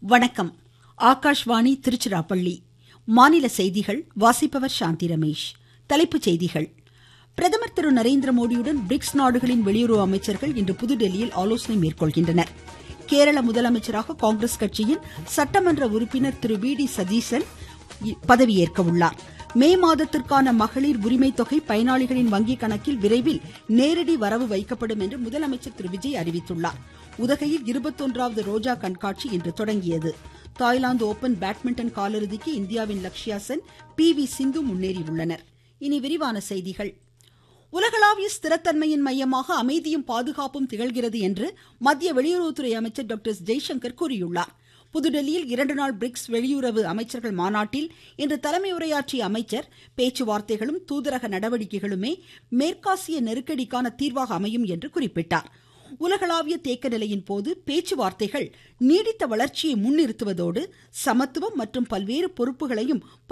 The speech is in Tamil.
வணக்கம் ஆகாஷ்வாணி திருச்சிராப்பள்ளி மாநில செய்திகள் வாசிப்பவர் சாந்தி ரமேஷ் தலைப்புச் செய்திகள் பிரதமர் திரு நரேந்திர மோடியுடன் பிரிக்ஸ் நாடுகளின் வெளியுறவு அமைச்சர்கள் இன்று புதுதில்லியில் ஆலோசனை மேற்கொள்கின்றனர் கேரள முதலமைச்சராக காங்கிரஸ் கட்சியின் சட்டமன்ற உறுப்பினர் திரு வி டி சதீசன் பதவியேற்க உள்ளார் மே மாதத்திற்கான மகளிர் உரிமை தொகை பயனாளிகளின் வங்கி கணக்கில் விரைவில் நேரடி வரவு வைக்கப்படும் என்று முதலமைச்சர் திரு விஜய் அறிவித்துள்ளார் உதகையில் இருபத்தொன்றாவது ரோஜா கண்காட்சி இன்று தொடங்கியது தாய்லாந்து ஓபன் பேட்மிண்டன் காலிறுதிக்கு இந்தியாவின் லக்ஷ்யா சென் பி வி சிந்து முன்னேறியுள்ளனர் இனி விரிவான செய்திகள் உலகளாவிய ஸ்திரத்தன்மையின் மையமாக அமைதியும் பாதுகாப்பும் திகழ்கிறது என்று மத்திய வெளியுறவுத்துறை அமைச்சர் டாக்டர் ஜெய்சங்கர் கூறியுள்ளார் புதுதில்லியில் இரண்டு நாள் பிரிக்ஸ் வெளியுறவு அமைச்சர்கள் மாநாட்டில் இன்று தலைமை உரையாற்றிய அமைச்சர் பேச்சுவார்த்தைகளும் தூதரக நடவடிக்கைகளுமே மேற்காசிய நெருக்கடிக்கான தீர்வாக அமையும் என்று குறிப்பிட்டார் உலகளாவிய தேக்க நிலையின் போது பேச்சுவார்த்தைகள் நீடித்த வளர்ச்சியை முன்னிறுத்துவதோடு சமத்துவம் மற்றும் பல்வேறு பொறுப்புகளையும்